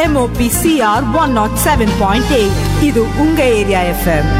MOPCR 107.8 இது உங்க area FM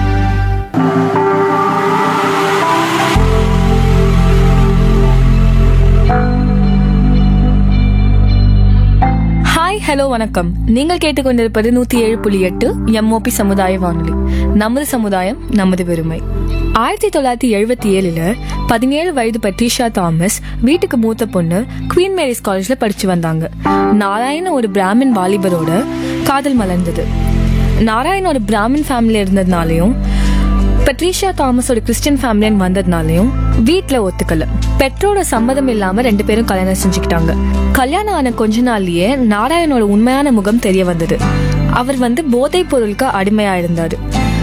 hi hello வணக்கம் நீங்கள் கேட்டுக்கொண்டிருப்பது நூத்தி ஏழு புள்ளி எட்டு எம்ஓபி சமுதாய வானொலி நமது சமுதாயம் நமது பெருமை ஆயிரத்தி தொள்ளாயிரத்தி எழுபத்தி ஏழுல பதினேழு வயது பட்ரிஷா தாமஸ் வீட்டுக்கு மூத்த பொண்ணு குவீன் மேரிஸ் காலேஜ்ல படிச்சு வந்தாங்க நாராயண ஒரு பிராமின் வாலிபரோட காதல் மலர்ந்தது நாராயண் ஒரு பிராமின் ஃபேமிலி இருந்ததுனாலையும் பட்ரிஷா தாமஸ் ஒரு கிறிஸ்டியன் ஃபேமிலின்னு வந்ததுனாலையும் வீட்ல ஒத்துக்கல பெற்றோட சம்மதம் இல்லாம ரெண்டு பேரும் கல்யாணம் செஞ்சுக்கிட்டாங்க கல்யாணம் ஆன கொஞ்ச நாள்லயே நாராயணோட உண்மையான முகம் தெரிய வந்தது அவர் வந்து போதைப் பொருளுக்கு அடிமையா இருந்தாரு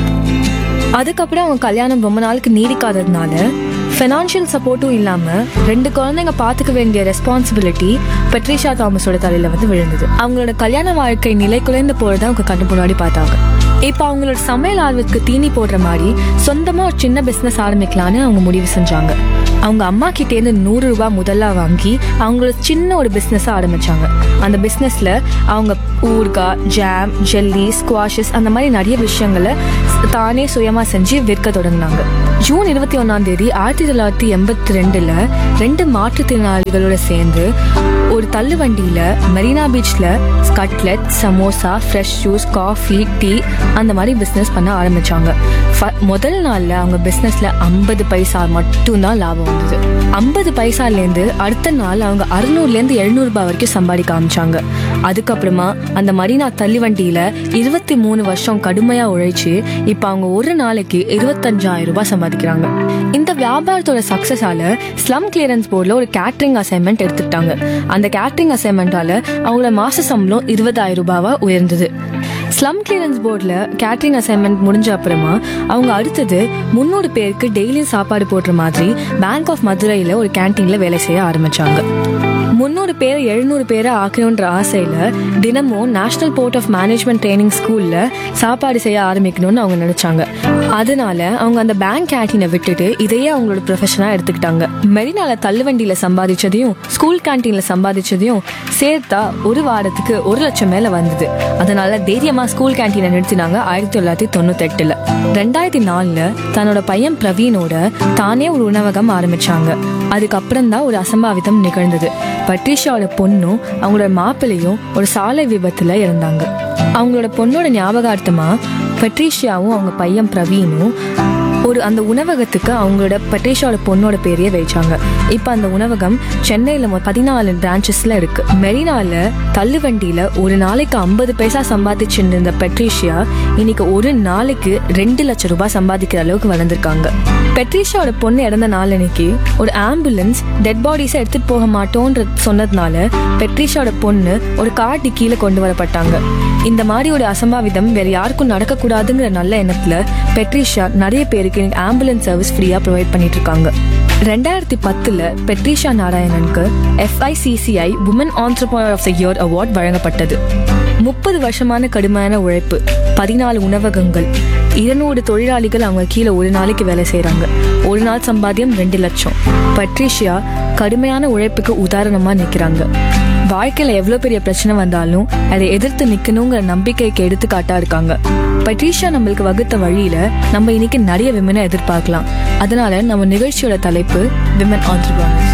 அதுக்கப்புறம் அவங்க கல்யாணம் ரொம்ப நாளுக்கு நீடிக்காததுனால ஃபைனான்ஷியல் சப்போர்ட்டும் இல்லாம ரெண்டு குழந்தைங்க பாத்துக்க வேண்டிய ரெஸ்பான்சிபிலிட்டி பெட்ரிஷா தாமஸோட தலையில வந்து விழுந்தது அவங்களோட கல்யாண வாழ்க்கை நிலை குலைந்து போறத அவங்க கண்ணு முன்னாடி பார்த்தாங்க இப்ப அவங்களோட சமையல் ஆர்வத்துக்கு தீனி போடுற மாதிரி சொந்தமா ஒரு சின்ன பிசினஸ் ஆரம்பிக்கலாம்னு அவங்க முடிவு செஞ்சாங்க அவங்க அம்மா கிட்டே இருந்து நூறு ரூபாய் முதல்ல வாங்கி அவங்களோட சின்ன ஒரு பிசினஸ் ஆரம்பிச்சாங்க அந்த பிசினஸ்ல அவங்க ஊறுகாய் ஜாம் ஜெல்லி ஸ்குவாஷஸ் அந்த மாதிரி நிறைய விஷயங்களை தானே சுயமா செஞ்சு விற்க தொடங்கினாங்க ஜூன் இருபத்தி ஒன்னாம் தேதி ஆயிரத்தி தொள்ளாயிரத்தி எண்பத்தி ரெண்டுல ரெண்டு மாற்றுத்திறனாளிகளோட சேர்ந்து ஒரு தள்ளு வண்டியில மெரினா பீச்ல cutlet samosa fresh juice coffee tea அந்த மாதிரி பிசினஸ் பண்ண ஆரம்பிச்சாங்க ஃப- முதல் நாள்ல அவங்க பிசினஸ்ல ஐம்பது பைசா மட்டும்தான் லாபம் வந்தது ஐம்பது பைசாலேருந்து அடுத்த நாள் அவங்க அறுநூறுல இருந்து எழுநூறு ரூபாய் வரைக்கும் சம்பாதிக்க ஆரம்பிச்சாங்க அதுக்கப்புறமா அந்த மரினா தள்ளி வண்டியில இருபத்தி மூணு வருஷம் கடுமையா உழைச்சு இப்ப அவங்க ஒரு நாளைக்கு இருபத்தஞ்சாயிரம் ரூபாய் சம்பாதிக்கிறாங்க இந்த வியாபாரத்தோட சக்சஸால ஸ்லம் கிளியரன்ஸ் போர்டில் ஒரு கேட்டரிங் அசைன்மெண்ட் எடுத்துக்கிட்டாங்க அந்த கேட்டரிங் அசைன்மெண்டால அவங்களோட மாச சம்பளம் இருபதாயிரம் ரூபாவா உயர்ந்தது ஸ்லம் கிளியரன்ஸ் போர்டில் கேட்டரிங் அசைன்மெண்ட் முடிஞ்ச அப்புறமா அவங்க அடுத்தது முந்நூறு பேருக்கு டெய்லியும் சாப்பாடு போடுற மாதிரி பேங்க் ஆஃப் மதுரையில் ஒரு கேன்டீன்ல வேலை செய்ய ஆரம்பிச்சாங்க முந்நூறு பேர் எழுநூறு பேரை ஆக்கணுன்ற ஆசையில தினமும் national board of management training ஸ்கூல்ல சாப்பாடு செய்ய ஆரம்பிக்கணும்னு அவங்க நினைச்சாங்க அதனால அவங்க அந்த பேங்க் கேன்டீனை விட்டுட்டு இதையே அவங்களோட ப்ரொஃபஷனா எடுத்துக்கிட்டாங்க மெரினால தள்ளுவண்டியில சம்பாதிச்சதையும் ஸ்கூல் கேன்டீன்ல சம்பாதிச்சதையும் சேர்த்தா ஒரு வாரத்துக்கு ஒரு லட்சம் மேல வந்தது அதனால தைரியமா ஸ்கூல் கேன்டீனை நிறுத்தினாங்க ஆயிரத்தி தொள்ளாயிரத்தி தொண்ணூத்தி எட்டுல ரெண்டாயிரத்தி நாலுல தன்னோட பையன் பிரவீனோட தானே ஒரு உணவகம் ஆரம்பிச்சாங்க அதுக்கப்புறம் தான் ஒரு அசம்பாவிதம் நிகழ்ந்தது பட்ரிஷாவோட பொண்ணும் அவங்களோட மாப்பிள்ளையும் ஒரு சாலை விபத்துல இறந்தாங்க அவங்களோட பொண்ணோட ஞாபகார்த்தமா பட்ரிஷியாவும் அவங்க பையன் பிரவீனும் ஒரு அந்த உணவகத்துக்கு அவங்களோட பட்ரிஷாவோட பொண்ணோட பேரையே வச்சாங்க இப்போ அந்த உணவகம் சென்னையில மொ- பதினாலு பிரான்ச்சஸ்ல இருக்கு மெரினால தள்ளுவண்டியில ஒரு நாளைக்கு ஐம்பது பைசா சம்பாதிச்சுட்டு இருந்த பெட்ரிஷியா இன்னைக்கு ஒரு நாளைக்கு ரெண்டு லட்சம் ரூபாய் சம்பாதிக்கிற அளவுக்கு வளர்ந்துருக்காங்க பெட்ரிஷாவோட பொண்ணு இறந்த நாள் அன்னைக்கு ஒரு ஆம்புலன்ஸ் டெட் பாடிஸை எடுத்துட்டு போக மாட்டோன்ற சொன்னதுனால பெட்ரிஷாவோட பொண்ணு ஒரு காட்டி கீழே கொண்டு வரப்பட்டாங்க இந்த மாதிரி ஒரு அசம்பாவிதம் வேற யாருக்கும் நடக்கக்கூடாதுங்கிற நல்ல எண்ணத்துல பெட்ரிஷா நிறைய பேருக்கு ஆம்புலன்ஸ் சர்வீஸ் ஃப்ரீயா ப்ரொவைட் பண்ணிட்டு இருக்காங்க ரெண்டாயிரத்தி பத்துல பெட்ரிஷா நாராயணனுக்கு FICCI woman entrepreneur of the year award வழங்கப்பட்டது முப்பது வருஷமான கடுமையான உழைப்பு பதினாலு உணவகங்கள் இருநூறு தொழிலாளிகள் அவங்க கீழே ஒரு நாளைக்கு வேலை செய்றாங்க ஒரு நாள் சம்பாத்தியம் ரெண்டு லட்சம் பட்ரிஷியா கடுமையான உழைப்புக்கு உதாரணமா நிக்கிறாங்க வாழ்க்கையில எவ்வளவு பெரிய பிரச்சனை வந்தாலும் அதை எதிர்த்து நிக்கணுங்கிற நம்பிக்கைக்கு எடுத்துக்காட்டா இருக்காங்க பட்ரிஷா நம்மளுக்கு வகுத்த வழியில நம்ம இன்னைக்கு நிறைய விமனை எதிர்பார்க்கலாம் அதனால நம்ம நிகழ்ச்சியோட தலைப்பு விமன் ஆண்டர்பிரினர்ஸ்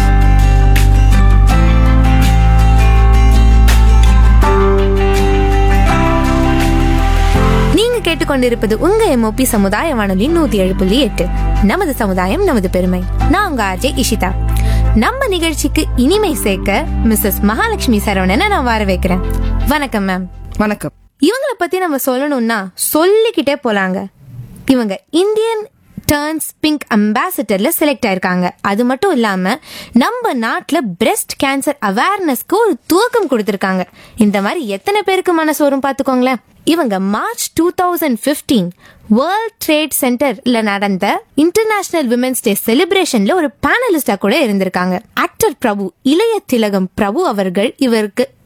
நீங்க கேட்டுக்கொண்டிருப்பது உங்க எம்ஓபி சமுதாய வானொலி நூத்தி ஏழு புள்ளி எட்டு நமது சமுதாயம் நமது பெருமை நான் உங்க ஆர்ஜே இஷிதா நம்ம நிகழ்ச்சிக்கு இனிமை சேர்க்க மிஸ்ஸஸ் மகாலட்சுமி சரவணனை நான் வர வைக்கிறேன் வணக்கம் மேம் வணக்கம் இவங்கள பத்தி நம்ம சொல்லணும்னா சொல்லிக்கிட்டே போலாங்க இவங்க இந்தியன் டர்ன்ஸ் பிங்க் அம்பாசிடர்ல செலக்ட் ஆயிருக்காங்க அது மட்டும் இல்லாம நம்ம நாட்டுல பிரஸ்ட் கேன்சர் அவேர்னஸ்க்கு ஒரு துவக்கம் கொடுத்திருக்காங்க இந்த மாதிரி எத்தனை பேருக்கு மனசு வரும் பாத்துக்கோங்களேன் இவங்க March two thousand fifteen world trade சென்டர்ல நடந்த இன்டர்நேஷனல் விமென்ஸ் டே செலிப்ரேஷன்ல ஒரு பேனலிஸ்டா கூட இருந்திருக்காங்க ஆக்டர் பிரபு இளைய திலகம் பிரபு அவர்கள் இவருக்கு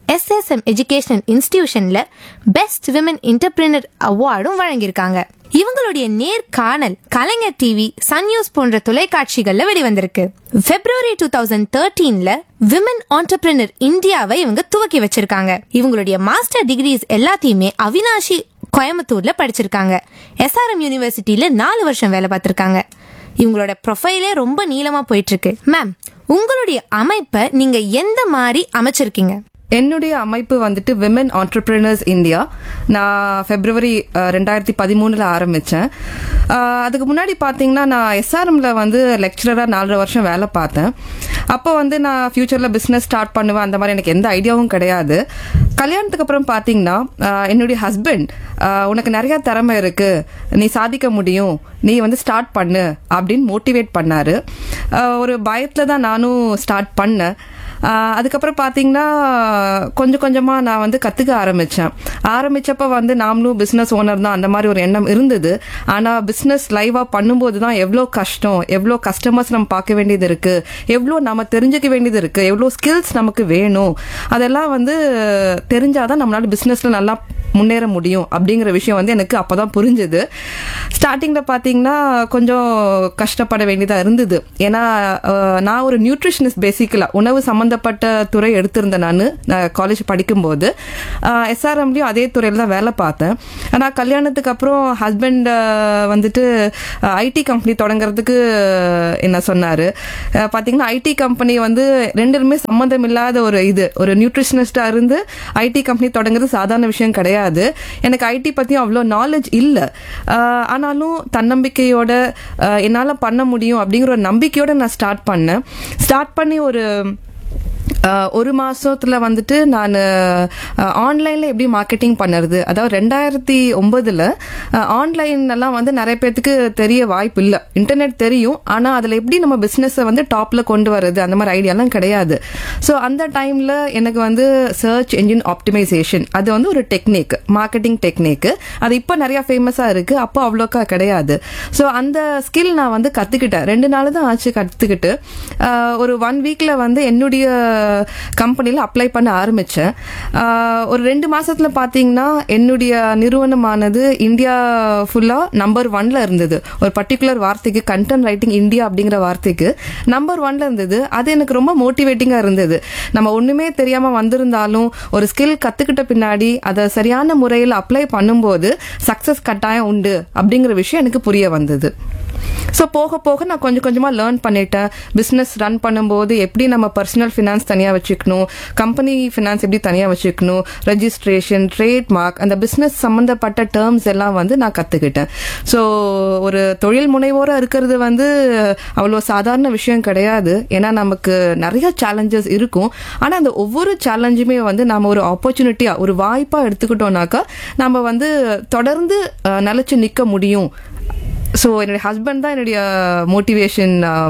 எஸ்எஸ்எம் எஜுகேஷனல் இன்ஸ்டிடியூஷன்ல பெஸ்ட் விமன் இன்டர்பிரினர் அவார்டும் வழங்கியிருக்காங்க இவங்களுடைய நேர்காணல் கலைஞர் டிவி சன் நியூஸ் போன்ற தொலைக்காட்சிகள்ல வெளிவந்திருக்கு பிப்ரவரி டூ தௌசண்ட் தேர்ட்டீன்ல விமன் ஆண்டர்பிரினர் இந்தியாவை இவங்க துவக்கி வச்சிருக்காங்க இவங்களுடைய மாஸ்டர் டிகிரிஸ் எல்லாத்தையுமே அவினாஷி கோயம்புத்தூர்ல படிச்சிருக்காங்க எஸ்ஆர்எம் யூனிவர்சிட்டியில நாலு வருஷம் வேலை பார்த்திருக்காங்க இவங்களோட ப்ரொஃபைலே ரொம்ப நீளமா போயிட்டு இருக்கு மேம் உங்களுடைய அமைப்பை நீங்க எந்த மாதிரி அமைச்சிருக்கீங்க என்னுடைய அமைப்பு வந்துட்டு விமன் ஆண்டர்பிரினர்ஸ் இந்தியா நான் பிப்ரவரி அஹ், ரெண்டாயிரத்தி பதிமூணுல ஆரம்பிச்சேன் அஹ், அதுக்கு முன்னாடி பார்த்தீங்கன்னா நான் எஸ்ஆர்எம்ல வந்து லெக்சரராக நாலரை வருஷம் வேலை பார்த்தேன் அப்போ வந்து நான் ஃபியூச்சரில் பிஸ்னஸ் ஸ்டார்ட் பண்ணுவேன் அந்த மாதிரி எனக்கு எந்த ஐடியாவும் கிடையாது கல்யாணத்துக்கு அப்புறம் பார்த்தீங்கன்னா அஹ், என்னுடைய ஹஸ்பண்ட் உனக்கு நிறைய திறமை இருக்கு நீ சாதிக்க முடியும் நீ வந்து ஸ்டார்ட் பண்ணு அப்படின்னு மோட்டிவேட் பண்ணாரு அஹ், ஒரு பயத்தில் தான் நானும் ஸ்டார்ட் பண்ணேன் ஆஹ் அதுக்கப்புறம் பார்த்தீங்கன்னா கொஞ்சம் கொஞ்சமாக நான் வந்து கற்றுக்க ஆரம்பித்தேன் ஆரம்பித்தப்ப வந்து நாமளும் பிஸ்னஸ் ஓனர் தான் அந்த மாதிரி ஒரு எண்ணம் இருந்தது ஆனால் பிஸ்னஸ் லைவாக பண்ணும்போது தான் எவ்வளோ கஷ்டம் எவ்வளோ கஸ்டமர்ஸ் நம்ம பார்க்க வேண்டியது இருக்குது எவ்வளோ நம்ம தெரிஞ்சுக்க வேண்டியது இருக்குது எவ்வளோ ஸ்கில்ஸ் நமக்கு வேணும் அதெல்லாம் வந்து தெரிஞ்சாதான் நம்மளால பிஸ்னஸில் நல்லா முன்னேற முடியும் அப்படிங்கிற விஷயம் வந்து எனக்கு அப்பதான் புரிஞ்சுது ஸ்டார்டிங்ல பாத்தீங்கன்னா கொஞ்சம் கஷ்டப்பட வேண்டியதா இருந்தது ஏன்னா அஹ், நான் ஒரு நியூட்ரிஷனிஸ்ட் பேசிக்கலா உணவு சம்பந்தப்பட்ட துறை எடுத்திருந்தேன் நான் நான் காலேஜ் படிக்கும்போது எஸ்ஆர்எம்லயும் அதே துறையில தான் வேலை பார்த்தேன் ஆனா கல்யாணத்துக்கு அப்புறம் ஹஸ்பண்ட் வந்துட்டு ஐடி கம்பெனி தொடங்குறதுக்கு என்ன சொன்னாரு அஹ், பாத்தீங்கன்னா ஐடி கம்பெனி வந்து ரெண்டுமே சம்மந்தம் இல்லாத ஒரு இது ஒரு நியூட்ரிஷனிஸ்டா இருந்து ஐடி கம்பெனி தொடங்குறது சாதாரண விஷயம் கிடையாது எனக்கு ஐடி பத்தியும் அவ்வளோ நாலேஜ் இல்லை ஆனாலும் தன்னம்பிக்கையோட அஹ், என்னால பண்ண முடியும் அப்படிங்கிற ஒரு நம்பிக்கையோட நான் ஸ்டார்ட் பண்ணேன் ஸ்டார்ட் பண்ணி ஒரு அஹ், ஒரு மாசத்துல வந்துட்டு நான் ஆன்லைன்ல எப்படி மார்க்கெட்டிங் பண்ணுறது அதாவது ரெண்டாயிரத்தி ஒன்பதுல ஆன்லைன் எல்லாம் வந்து நிறைய பேர்த்துக்கு தெரிய வாய்ப்பு இல்லை இன்டர்நெட் தெரியும் ஆனா அதுல எப்படி நம்ம பிசினஸை வந்து டாப்ல கொண்டு வர்றது அந்த மாதிரி ஐடியாலாம் கிடையாது ஸோ அந்த டைம்ல எனக்கு வந்து சர்ச் என்ஜின் ஆப்டிமைசேஷன் அது வந்து ஒரு டெக்னிக் மார்க்கெட்டிங் டெக்னிக் அது இப்போ நிறைய ஃபேமஸா இருக்கு அப்போ அவ்வளோக்கா கிடையாது ஸோ அந்த ஸ்கில் நான் வந்து கத்துக்கிட்டேன் ரெண்டு நாள் தான் ஆச்சு கத்துக்கிட்டு ஆஹ், ஒரு ஒன் வீக்ல வந்து என்னுடைய கம்பெனியில் அப்ளை பண்ண ஆரம்பிச்சேன் ஆஹ், ஒரு ரெண்டு மாசத்துல பாத்தீங்கன்னா என்னுடைய நிறுவனமானது இந்தியா ஃபுல்லா நம்பர் ஒன்ல இருந்தது ஒரு பர்டிகுலர் வார்த்தைக்கு கண்டென்ட் ரைட்டிங் இந்தியா அப்படிங்கிற வார்த்தைக்கு நம்பர் ஒன்ல இருந்தது அது எனக்கு ரொம்ப மோட்டிவேட்டிங்கா இருந்தது நம்ம ஒண்ணுமே தெரியாம வந்திருந்தாலும் ஒரு ஸ்கில் கத்துக்கிட்ட பின்னாடி அதை சரியான முறையில் அப்ளை பண்ணும்போது சக்சஸ் கட்டாயம் உண்டு அப்படிங்கிற விஷயம் எனக்கு புரிய வந்தது ஸோ போக போக நான் கொஞ்சம் கொஞ்சமாக லேர்ன் பண்ணிட்டேன் பிஸ்னஸ் ரன் பண்ணும்போது எப்படி நம்ம பர்சனல் ஃபினான்ஸ் தனியாக வச்சுக்கணும் கம்பெனி ஃபினான்ஸ் எப்படி தனியாக வச்சுக்கணும் ரெஜிஸ்ட்ரேஷன் ட்ரேட் மார்க் அந்த பிஸ்னஸ் சம்மந்தப்பட்ட டேர்ம்ஸ் எல்லாம் வந்து நான் கற்றுக்கிட்டேன் ஸோ ஒரு தொழில் முனைவோராக இருக்கிறது வந்து அவ்வளோ சாதாரண விஷயம் கிடையாது ஏன்னா நமக்கு நிறைய சேலஞ்சஸ் இருக்கும் ஆனால் அந்த ஒவ்வொரு சேலஞ்சுமே வந்து நம்ம ஒரு ஆப்பர்ச்சுனிட்டியாக ஒரு வாய்ப்பாக எடுத்துக்கிட்டோம்னாக்கா நம்ம வந்து தொடர்ந்து அஹ், நிலைச்சு நிற்க முடியும் ஸோ என்னுடைய ஹஸ்பண்ட் தான் என்னுடைய மோட்டிவேஷன்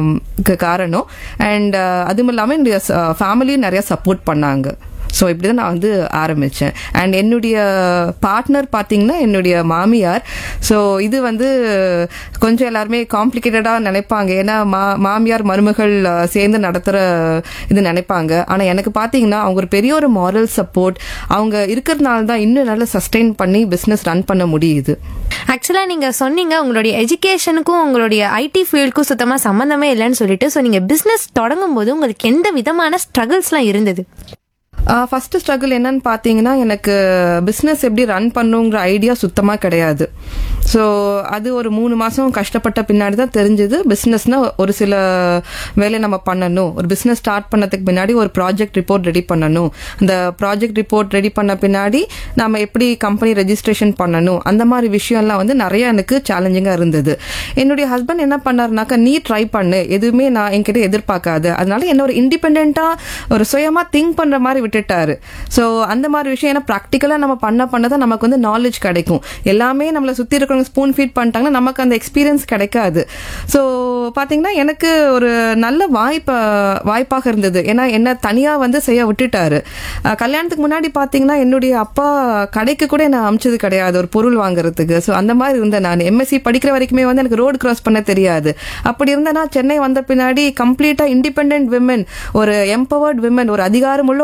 காரணம் அண்ட் அதுவும் இல்லாமல் என்னுடைய ஃபேமிலியும் நிறைய சப்போர்ட் பண்ணாங்க ஸோ இப்படி தான் நான் வந்து ஆரம்பித்தேன் அண்ட் என்னுடைய பார்ட்னர் பார்த்தீங்கன்னா என்னுடைய மாமியார் ஸோ இது வந்து கொஞ்சம் எல்லாருமே காம்ப்ளிகேட்டடாக நினைப்பாங்க ஏன்னா மா மாமியார் மருமகள் அஹ், சேர்ந்து நடத்துகிற இது நினைப்பாங்க ஆனால் எனக்கு பார்த்தீங்கன்னா அவங்க ஒரு பெரிய ஒரு மாரல் சப்போர்ட் அவங்க இருக்கிறதுனால தான் இன்னும் நல்லா சஸ்டெயின் பண்ணி பிஸ்னஸ் ரன் பண்ண முடியுது ஆக்சுவலா நீங்க சொன்னீங்க உங்களுடைய எஜுகேஷனுக்கும் உங்களுடைய ஐடி ஃபீல்டுக்கும் சுத்தமா சம்பந்தமே இல்லைன்னு சொல்லிட்டு ஸோ நீங்க பிசினஸ் தொடங்கும் போது உங்களுக்கு எந்த விதமான ஸ்ட்ரகிள்ஸ்லாம் இருந்தது ஃபர்ஸ்ட் ஸ்ட்ரகிள் என்னன்னு பார்த்தீங்கன்னா எனக்கு பிஸ்னஸ் எப்படி ரன் பண்ணுங்கிற ஐடியா சுத்தமாக கிடையாது ஸோ அது ஒரு மூணு மாதம் கஷ்டப்பட்ட பின்னாடி தான் தெரிஞ்சது பிஸ்னஸ்னா ஒரு சில வேலை நம்ம பண்ணணும் ஒரு பிஸ்னஸ் ஸ்டார்ட் பண்ணதுக்கு பின்னாடி ஒரு ப்ராஜெக்ட் ரிப்போர்ட் ரெடி பண்ணணும் அந்த ப்ராஜெக்ட் ரிப்போர்ட் ரெடி பண்ண பின்னாடி நம்ம எப்படி கம்பெனி ரெஜிஸ்ட்ரேஷன் பண்ணணும் அந்த மாதிரி விஷயம்லாம் வந்து நிறைய எனக்கு சேலஞ்சிங்காக இருந்தது என்னுடைய ஹஸ்பண்ட் என்ன பண்ணாருனாக்கா நீ ட்ரை பண்ணு எதுவுமே நான் என்கிட்ட எதிர்பார்க்காது அதனால என்ன ஒரு இண்டிபெண்டா ஒரு சுயமா திங்க் பண்ற மாதிரி விட்டுட்டாரு ஸோ அந்த மாதிரி விஷயம் ஏன்னா ப்ராக்டிக்கலாக நம்ம பண்ண பண்ண தான் நமக்கு வந்து நாலேஜ் கிடைக்கும் எல்லாமே நம்மளை சுற்றி இருக்கிறவங்க ஸ்பூன் ஃபீட் பண்ணிட்டாங்கன்னா நமக்கு அந்த எக்ஸ்பீரியன்ஸ் கிடைக்காது ஸோ பார்த்தீங்கன்னா எனக்கு ஒரு நல்ல வாய்ப்பு வாய்ப்பாக இருந்தது ஏன்னா என்ன தனியாக வந்து செய்ய விட்டுட்டாரு அஹ் கல்யாணத்துக்கு முன்னாடி பார்த்தீங்கன்னா என்னுடைய அப்பா கடைக்கு கூட என்ன அமிச்சது கிடையாது ஒரு பொருள் வாங்குறதுக்கு ஸோ அந்த மாதிரி இருந்தேன் நான் எம்எஸ்சி படிக்கிற வரைக்குமே வந்து எனக்கு ரோடு கிராஸ் பண்ண தெரியாது அப்படி இருந்தேன்னா சென்னை வந்த பின்னாடி கம்ப்ளீட்டாக இண்டிபெண்ட் விமன் ஒரு எம்பவர்ட் விமன் ஒரு அதிகாரமுள்ள ஒரு பெண்மணி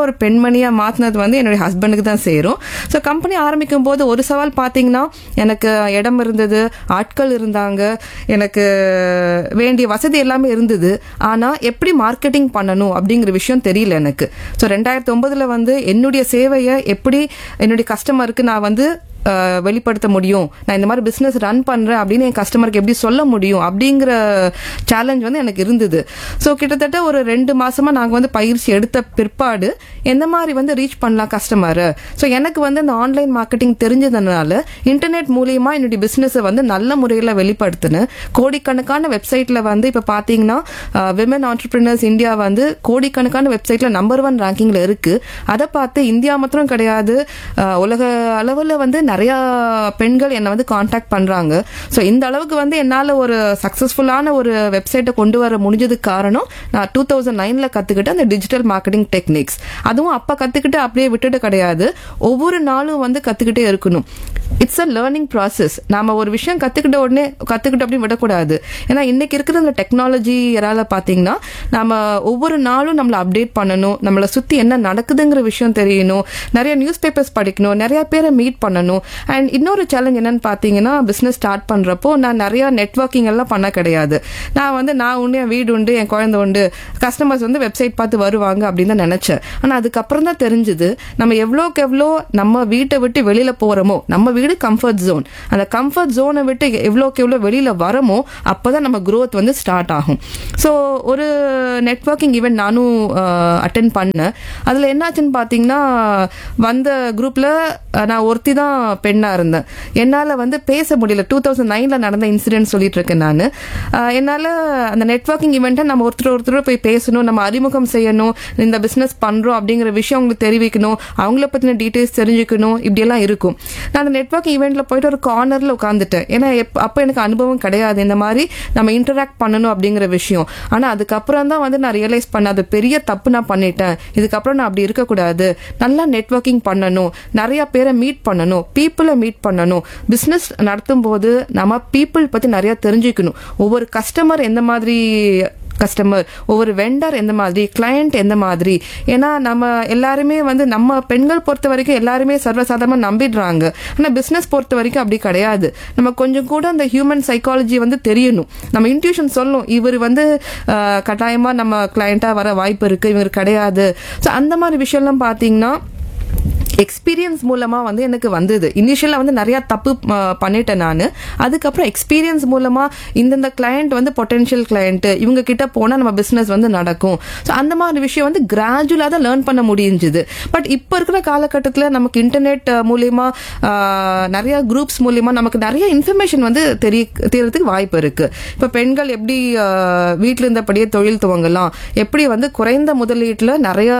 பெண்மணியாக மாற்றினது வந்து என்னுடைய ஹஸ்பண்டுக்கு தான் சேரும் ஸோ கம்பெனி ஆரம்பிக்கும் போது ஒரு சவால் பார்த்தீங்கன்னா எனக்கு இடம் இருந்தது ஆட்கள் இருந்தாங்க எனக்கு வேண்டிய வசதி எல்லாமே இருந்தது ஆனால் எப்படி மார்க்கெட்டிங் பண்ணணும் அப்படிங்கிற விஷயம் தெரியல எனக்கு ஸோ ரெண்டாயிரத்தி ஒன்பதுல வந்து என்னுடைய சேவையை எப்படி என்னுடைய கஸ்டமருக்கு நான் வந்து அஹ், வெளிப்படுத்த முடியும் நான் இந்த மாதிரி பிஸ்னஸ் ரன் பண்ணுறேன் அப்படின்னு என் கஸ்டமருக்கு எப்படி சொல்ல முடியும் அப்படிங்கிற சேலஞ்ச் வந்து எனக்கு இருந்தது ஸோ கிட்டத்தட்ட ஒரு ரெண்டு மாசமா நாங்கள் வந்து பயிற்சி எடுத்த பிற்பாடு எந்த மாதிரி வந்து ரீச் பண்ணலாம் கஸ்டமரை ஸோ எனக்கு வந்து இந்த ஆன்லைன் மார்க்கெட்டிங் தெரிஞ்சதுனால இன்டர்நெட் மூலியமா என்னுடைய பிஸ்னஸை வந்து நல்ல முறையில் வெளிப்படுத்தினேன் கோடிக்கணக்கான வெப்சைட்ல வந்து இப்போ பார்த்தீங்கன்னா விமன் ஆண்டர்பிரினர்ஸ் இந்தியா வந்து கோடிக்கணக்கான வெப்சைட்ல நம்பர் ஒன் ரேங்கிங்ல இருக்கு அதை பார்த்து இந்தியா மாத்திரம் கிடையாது அஹ், உலக அளவில் வந்து நிறைய பெண்கள் என்னை வந்து காண்டாக்ட் பண்றாங்க ஸோ இந்த அளவுக்கு வந்து என்னால் ஒரு சக்ஸஸ்ஃபுல்லான ஒரு வெப்சைட்டை கொண்டு வர முடிஞ்சதுக்கு காரணம் நான் டூ தௌசண்ட் நைன்ல கத்துக்கிட்ட அந்த டிஜிட்டல் மார்க்கெட்டிங் டெக்னிக்ஸ் அதுவும் அப்ப கத்துக்கிட்டு அப்படியே விட்டுட்டு கிடையாது ஒவ்வொரு நாளும் வந்து கத்துக்கிட்டே இருக்கணும் இட்ஸ் அ லேர்னிங் ப்ராசஸ் நாம ஒரு விஷயம் கத்துக்கிட்ட உடனே கத்துக்கிட்டு அப்படின்னு விடக்கூடாது ஏன்னா இன்னைக்கு இருக்கிற அந்த டெக்னாலஜி எறால பாத்தீங்கன்னா நாம ஒவ்வொரு நாளும் நம்மள அப்டேட் பண்ணணும் நம்மளை சுத்தி என்ன நடக்குதுங்கிற விஷயம் தெரியணும் நிறைய நியூஸ் பேப்பர்ஸ் படிக்கணும் நிறைய பேரை மீட் பண்ணணும் அண்ட் இன்னொரு சேலஞ்ச் என்னன்னு பாத்தீங்கன்னா பிசினஸ் ஸ்டார்ட் பண்றப்போ நான் நிறைய நெட்வொர்க்கிங் எல்லாம் பண்ண கிடையாது நான் வந்து நான் உண்டு என் வீடு உண்டு என் குழந்தை உண்டு கஸ்டமர்ஸ் வந்து வெப்சைட் பார்த்து வருவாங்க அப்படின்னு தான் நினைச்சேன் ஆனா அதுக்கப்புறம் தான் தெரிஞ்சது நம்ம எவ்வளோக்கு எவ்வளோ நம்ம வீட்டை விட்டு வெளியில போறோமோ நம்ம வீடு கம்ஃபர்ட் ஜோன் அந்த கம்ஃபர்ட் ஜோனை விட்டு எவ்வளோக்கு எவ்வளோ வெளியில வரமோ அப்பதான் நம்ம growth வந்து ஸ்டார்ட் ஆகும் ஸோ ஒரு நெட்வொர்க்கிங் ஈவெண்ட் நானும் அட்டன் பண்ணேன் அதில் என்னாச்சுன்னு பார்த்தீங்கன்னா வந்த குரூப்பில் நான் ஒருத்தி தான் பெண்ணாக இருந்தேன் என்னால் வந்து பேச முடியல டூ தௌசண்ட் நைனில் நடந்த இன்சிடென்ட் சொல்லிட்டு இருக்கேன் நான் என்னால் அந்த நெட்வொர்க்கிங் ஈவெண்ட்டை நம்ம ஒருத்தர் ஒருத்தர் போய் பேசணும் நம்ம அறிமுகம் செய்யணும் இந்த பிஸ்னஸ் பண்ணுறோம் அப்படிங்கிற விஷயம் அவங்களுக்கு தெரிவிக்கணும் அவங்கள பற்றின டீட்டெயில்ஸ் தெரிஞ்சுக்கணும் இப்படியெல்லாம் இருக்கும் நான் அந்த நெட்வொர்க் ஈவெண்ட்டில் போயிட்டு ஒரு கார்னரில் உட்காந்துட்டேன் ஏன்னா எப் அப்போ எனக்கு அனுபவம் கிடையாது இந்த மாதிரி நம்ம இன்டராக்ட் பண்ணணும் அப்படிங்கிற விஷயம் ஆனால் அதுக்கப்புறம் தான் வந்து நான் ரியலைஸ் பண்ண அது பெரிய தப்பு நான் பண்ணிட்டேன் இதுக்கப்புறம் நான் அப்படி இருக்கக்கூடாது நல்லா நெட்வொர்க்கிங் பண்ணணும் நிறைய பேரை மீட் பண்ணணும் பீப்புளை மீட் பண்ணணும் பிஸ்னஸ் நடத்தும் போது நம்ம பீப்புள் பற்றி நிறைய தெரிஞ்சுக்கணும் ஒவ்வொரு கஸ்டமர் எந்த மாதிரி கஸ்டமர் ஒவ்வொரு வெண்டர் எந்த மாதிரி கிளையண்ட் எந்த மாதிரி ஏன்னா நம்ம எல்லாருமே வந்து நம்ம பெண்கள் பொறுத்த வரைக்கும் எல்லாருமே சர்வசாதாரணமாக நம்பிடுறாங்க ஆனால் பிஸ்னஸ் பொறுத்த வரைக்கும் அப்படி கிடையாது நம்ம கொஞ்சம் கூட அந்த ஹியூமன் சைக்காலஜி வந்து தெரியணும் நம்ம இன்ட்யூஷன் சொல்லும் இவர் வந்து அஹ், கட்டாயமா நம்ம கிளையண்டா வர வாய்ப்பு இருக்கு இவர் கிடையாது ஸோ அந்த மாதிரி விஷயம்லாம் பார்த்தீங்கன்னா எக்ஸ்பீரியன்ஸ் மூலமா வந்து எனக்கு வந்தது இனிஷியலா வந்து நிறைய தப்பு அ, பண்ணிட்டேன் நான் அதுக்கப்புறம் எக்ஸ்பீரியன்ஸ் மூலமா இந்தந்த கிளையண்ட் வந்து பொட்டென்ஷியல் கிளையண்ட் இவங்க கிட்ட போனா நம்ம பிசினஸ் வந்து நடக்கும் ஸோ அந்த மாதிரி விஷயம் வந்து கிராஜுவலா தான் லேர்ன் பண்ண முடிஞ்சுது பட் இப்போ இருக்கிற காலகட்டத்தில் நமக்கு இன்டர்நெட் மூலியமா அ, நிறைய குரூப்ஸ் மூலியமா நமக்கு நிறைய இன்ஃபர்மேஷன் வந்து தெரிய தெரியறதுக்கு வாய்ப்பு இருக்கு இப்போ பெண்கள் எப்படி அ, வீட்ல இருந்தபடியே தொழில் துவங்கலாம் எப்படி வந்து குறைந்த முதலீட்டுல நிறைய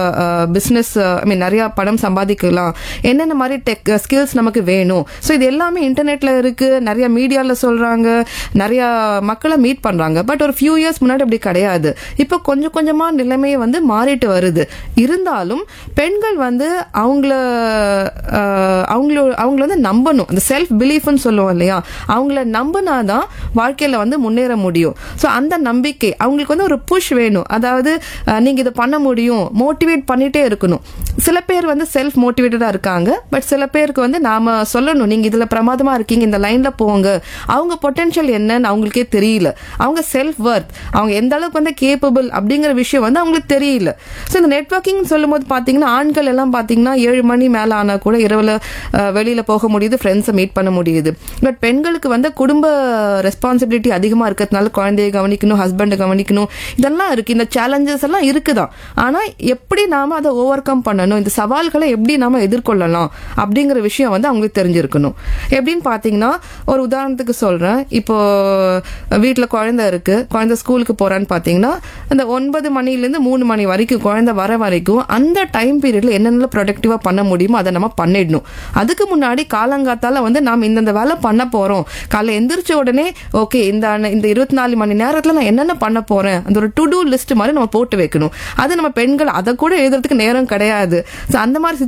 பிசினஸ் ஐ மீன் நிறைய பணம் சம்பாதிக்கலாம் என்னென்ன மாதிரி டெக் ஸ்கில்ஸ் நமக்கு வேணும் ஸோ இது எல்லாமே இன்டர்நெட்ல இருக்கு நிறைய மீடியால சொல்றாங்க நிறைய மக்களை மீட் பண்றாங்க பட் ஒரு ஃபியூ இயர்ஸ் முன்னாடி அப்படி கிடையாது இப்போ கொஞ்சம் கொஞ்சமா நிலைமையை வந்து மாறிட்டு வருது இருந்தாலும் பெண்கள் வந்து அவங்கள அஹ், அவங்கள அவங்கள வந்து நம்பணும் அந்த செல்ஃப் பிலீஃப்னு சொல்லுவோம் இல்லையா அவங்கள நம்பினாதான் வாழ்க்கையில வந்து முன்னேற முடியும் ஸோ அந்த நம்பிக்கை அவங்களுக்கு வந்து ஒரு புஷ் வேணும் அதாவது அஹ், நீங்க இதை பண்ண முடியும் மோட்டிவேட் பண்ணிட்டே இருக்கணும் சில பேர் வந்து செல்ஃப் மோட்டிவேட்டடா இருக்காங்க பட் சில பேருக்கு வந்து நாம சொல்லணும் நீங்க இதுல பிரமாதமா இருக்கீங்க இந்த லைன்ல போங்க அவங்க பொட்டன்ஷியல் என்னன்னு அவங்களுக்கே தெரியல அவங்க செல்ஃப் ஒர்த் அவங்க எந்த அளவுக்கு வந்து கேப்பபிள் அப்படிங்கிற விஷயம் வந்து அவங்களுக்கு தெரியல ஸோ இந்த நெட்வொர்க்கிங் சொல்லும்போது பாத்தீங்கன்னா ஆண்கள் எல்லாம் பாத்தீங்கன்னா ஏழு மணி மேல ஆனா கூட இரவுல அஹ், வெளியில போக முடியுது ஃப்ரெண்ட்ஸை மீட் பண்ண முடியுது பட் பெண்களுக்கு வந்து குடும்ப ரெஸ்பான்சிபிலிட்டி அதிகமா இருக்கிறதுனால குழந்தைய கவனிக்கணும் ஹஸ்பண்டை கவனிக்கணும் இதெல்லாம் இருக்கு இந்த சேலஞ்சஸ் எல்லாம் இருக்குதான் ஆனா எப்படி நாம அதை ஓவர் கம் பண்ணணும் இந்த சவால்களை எப்படி நாம எதிர்கொள்ளலாம் அப்படிங்கிற விஷயம் வந்து அவங்களுக்கு தெரிஞ்சிருக்கணும் எப்படின்னு பாத்தீங்கன்னா ஒரு உதாரணத்துக்கு சொல்றேன் இப்போ வீட்டுல குழந்தை இருக்கு குழந்தை ஸ்கூலுக்கு போறான்னு பாத்தீங்கன்னா அந்த ஒன்பது மணிலேருந்து மூணு மணி வரைக்கும் குழந்தை வர வரைக்கும் அந்த டைம் பீரியட்ல என்னென்ன ப்ரொடக்டிவா பண்ண முடியுமோ அதை நம்ம பண்ணிடணும் அதுக்கு முன்னாடி காலங்காத்தால வந்து நாம் இந்தந்த வேலை பண்ண போறோம் காலைல எந்திரிச்ச உடனே ஓகே இந்த அன்ன- இந்த இருபத்தி நாலு மணி நேரத்துல நான் என்னென்ன பண்ண போறேன் அந்த ஒரு டு டூ லிஸ்ட் மாதிரி நம்ம போட்டு வைக்கணும் அது நம்ம பெண்கள் அதை கூட எழுதுறதுக்கு நேரம் கிடையாது So அந்த மாதிரி சுச்சுவேஷன்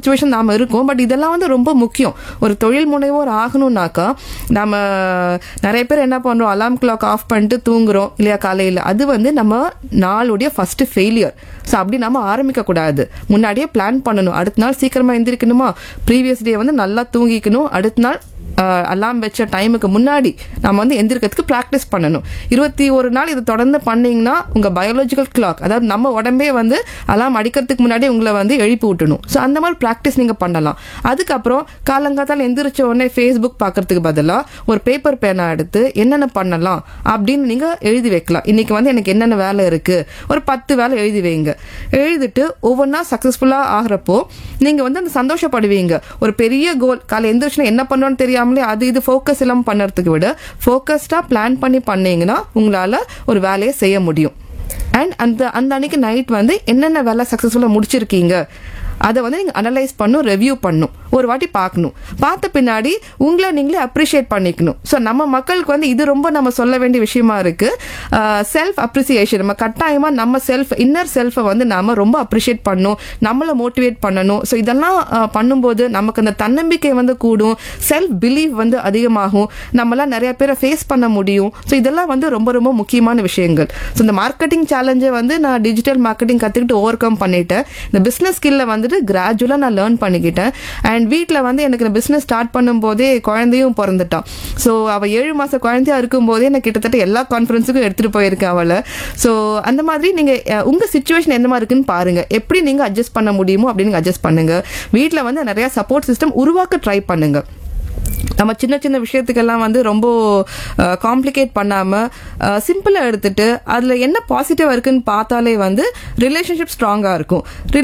சுச்சுவேஷன் நாம இருக்கோம் பட் இதெல்லாம் வந்து ரொம்ப முக்கியம் ஒரு தொழில் முனைவோர் ஆகணும்னாக்கா நம்ம நிறைய பேர் என்ன பண்றோம் அலாம் கிளாக் ஆஃப் பண்ணிட்டு தூங்குறோம் இல்லையா காலையில் அது வந்து நம்ம நாளுடைய ஃபர்ஸ்ட் ஃபெயிலியர் ஸோ அப்படி நம்ம ஆரம்பிக்க கூடாது முன்னாடியே பிளான் பண்ணணும் அடுத்த நாள் சீக்கிரமா எந்திரிக்கணுமா ப்ரீவியஸ் டே வந்து நல்லா தூங்கிக்கணும் அடுத்த நாள் அலாம் வச்ச டைமுக்கு முன்னாடி நம்ம வந்து எந்திரிக்கிறதுக்கு ப்ராக்டிஸ் பண்ணணும் இருபத்தி ஒரு நாள் இது தொடர்ந்து பண்ணீங்கன்னா உங்க பயாலஜிக்கல் கிளாக் அதாவது நம்ம உடம்பே வந்து அலாம் அடிக்கிறதுக்கு முன்னாடி உங்களை வந்து எழுப்பி விட்டணும் ஸோ அந்த மாதிரி ப்ராக்டிஸ் நீங்க பண்ணலாம் அதுக்கப்புறம் காலங்காத்தால் எந்திரிச்ச உடனே ஃபேஸ்புக் பார்க்கறதுக்கு பதிலாக ஒரு பேப்பர் பேனா எடுத்து என்னென்ன பண்ணலாம் அப்படின்னு நீங்க எழுதி வைக்கலாம் இன்னைக்கு வந்து எனக்கு என்னென்ன வேலை இருக்கு ஒரு பத்து வேலை எழுதி வைங்க எழுதிட்டு ஒவ்வொன்றா சக்ஸஸ்ஃபுல்லா ஆகிறப்போ நீங்க வந்து அந்த சந்தோஷப்படுவீங்க ஒரு பெரிய கோல் காலை எந்திரிச்சுனா என்ன பண்ணணும்னு தெரியாமலே அது இது ஃபோக்கஸ் எல்லாம் பண்ணுறதுக்கு விட ஃபோக்கஸ்டா பிளான் பண்ணி பண்ணீங்கன்னா உங்களால ஒரு வேலையை செய்ய முடியும் அண்ட் அந்த அந்த அன்னைக்கு நைட் வந்து என்னென்ன வேலை சக்ஸஸ்ஃபுல்லாக முடிச்சிருக்கீங்க அதை வந்து நீங்கள் அனலைஸ் பண்ணும் ரெவ்யூ பண்ணும் ஒரு வாட்டி பார்க்கணும் பார்த்த பின்னாடி உங்களை நீங்களே அப்ரிஷியேட் பண்ணிக்கணும் ஸோ நம்ம மக்களுக்கு வந்து இது ரொம்ப நம்ம சொல்ல வேண்டிய விஷயமா இருக்கு செல்ஃப் அப்ரிசியேஷன் நம்ம கட்டாயமா நம்ம செல்ஃப் இன்னர் செல்ஃபை வந்து நாம ரொம்ப அப்ரிஷியேட் பண்ணணும் நம்மளை மோட்டிவேட் பண்ணணும் ஸோ இதெல்லாம் அஹ், பண்ணும்போது நமக்கு அந்த தன்னம்பிக்கை வந்து கூடும் செல்ஃப் பிலீவ் வந்து அதிகமாகும் நம்மளாம் நிறைய பேரை ஃபேஸ் பண்ண முடியும் ஸோ இதெல்லாம் வந்து ரொம்ப ரொம்ப முக்கியமான விஷயங்கள் ஸோ இந்த மார்க்கெட்டிங் சேலஞ்சை வந்து நான் டிஜிட்டல் மார்க்கெட்டிங் கற்றுக்கிட்டு ஓவர் கம் பண்ணிட்டேன் இந்த பிஸ்னஸ் ஸ்கில்ல வந்துட்டு கிராஜுவலாக நான் லேர்ன் பண்ணிக்கிட்டேன் அண்ட் வீட்டில் வந்து எனக்கு இந்த பிஸ்னஸ் ஸ்டார்ட் பண்ணும்போதே குழந்தையும் பிறந்துட்டான் ஸோ அவள் ஏழு மாத குழந்தையா இருக்கும்போதே நான் கிட்டத்தட்ட எல்லா கான்ஃபரன்ஸுக்கும் எடுத்துகிட்டு போயிருக்கேன் அவளை ஸோ அந்த மாதிரி நீங்கள் உங்கள் சுச்சுவேஷன் என்ன மாதிரி இருக்குன்னு பாருங்க எப்படி நீங்கள் அட்ஜஸ்ட் பண்ண முடியுமோ அப்படின்னு அட்ஜஸ்ட் பண்ணுங்க வீட்டில் வந்து நிறைய சப்போர்ட் சிஸ்டம் உருவாக்க ட்ரை பண்ணுங்க நம்ம சின்ன சின்ன விஷயத்துக்கெல்லாம் வந்து ரொம்ப காம்ப்ளிகேட் பண்ணாம சிம்பிளா எடுத்துட்டு அதுல என்ன பாசிட்டிவ் இருக்குன்னு பார்த்தாலே வந்து ரிலேஷன்ஷிப் ஸ்ட்ராங்கா இருக்கும்